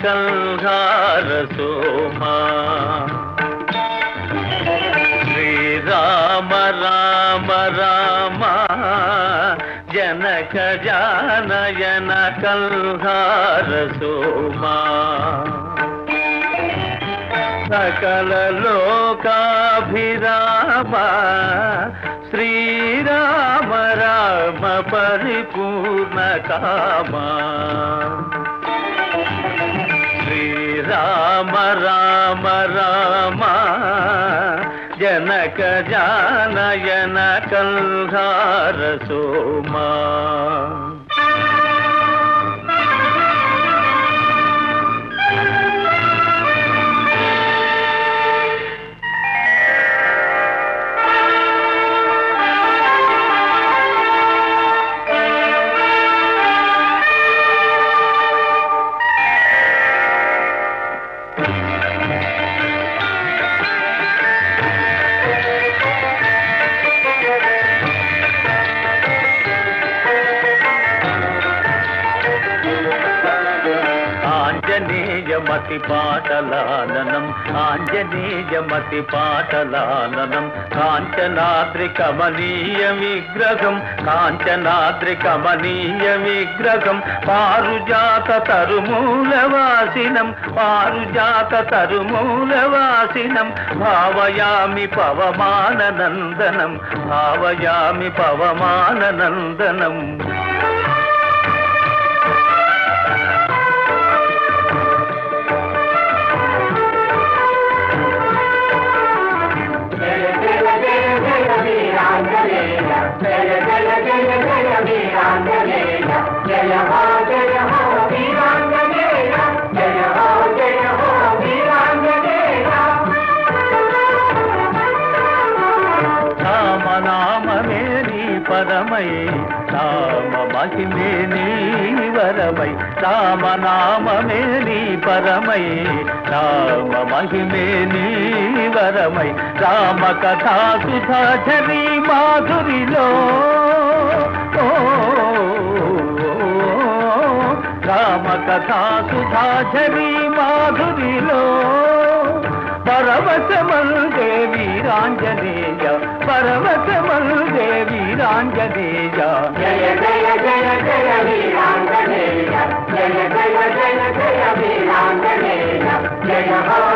కల్హార సోమా శ్రీరామ రామ రామ జనక జానయన కల్హార సోమా సకల లోకాభిరామ శ్రీరామ రామ పరిపూర్ణ కామా శ్రీరామ రామ రామ జనక జానయన కల్హార సోమా ఆంజనేయమతి పాటలాననం ఆంజనేయమతి పాటలాననం కాంచనాద్రి కమనీయ విగ్రహం కాంచనాద్రి కమనీయ విగ్రహం పారుజాత తరుమూలవాసినం పారుజాత తరుమూలవాసినం భావయామి పవమాననందనం భావయామి పవమాననందనం జయ జయ జయ జయ వీరాంజనేయ జయ జయ జయ జయ వీరాంజనేయ జయ హో జయ హో వీరాంజనేయ జయ హో జయ హో వీరాంజనేయ రామనామమే నీ పరమై రామ మహిమే నీ వరమై రామనామమే నీ పరమై రామ మహిమే నీ వరమై రామ కథా సుధాచరి మాధురిలో ఓ, రామ కథా సుధాచరి మాధురిలో పరవశమల్దే వీరాంజనేయ పరవశమల్దే వీరాంజనేయ జయ జయ జయ జయ వీరాంజనేయ జయ జయ జయ జయ వీరాంజనేయ జయ హో